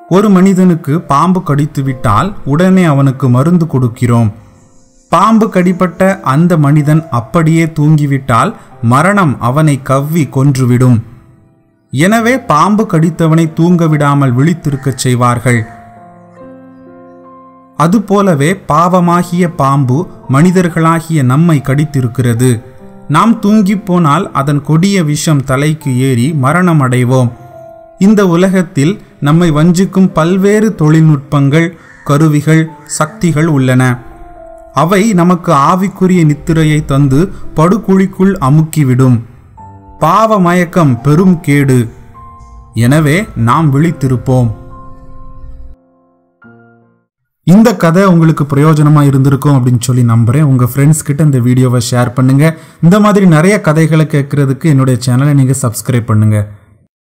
ஒரு மனிதனுக்கு பாம்பு கடித்து விட்டால் உடனே அவனுக்கு மருந்து கொடுக்கிறோம் பாம்பு கடிப்பட்ட அந்த மனிதன் அப்படியே தூங்கிவிட்டால் மரணம் அவனை கவ்வி கொன்றுவிடும் எனவே பாம்பு கடித்தவனை தூங்க விடாமல் விழித்திருக்கச் செய்வார்கள் அதுபோலவே பாவமாகிய பாம்பு மனிதர்களாகிய நம்மை கடித்திருக்கிறது நாம் தூங்கிப் போனால் அதன் கொடிய விஷம் தலைக்கு ஏறி மரணம் அடைவோம் இந்த உலகத்தில் நம்மை வஞ்சிக்கும் பல்வேறு தொழில்நுட்பங்கள் கருவிகள் சக்திகள் உள்ளன அவை நமக்கு ஆவிக்குரிய நித்திரையை தந்து படுகுழிக்குள் அமுக்கிவிடும் பாவ மயக்கம் பெரும் கேடு எனவே நாம் விழித்திருப்போம் இந்த கதை உங்களுக்கு பிரயோஜனமா இருந்திருக்கும் அப்படின்னு சொல்லி நம்புறேன் உங்க ஃப்ரெண்ட்ஸ் கிட்ட இந்த வீடியோவை ஷேர் பண்ணுங்க இந்த மாதிரி நிறைய கதைகளை கேட்கறதுக்கு என்னுடைய சேனலை நீங்க சப்ஸ்கிரைப் பண்ணுங்க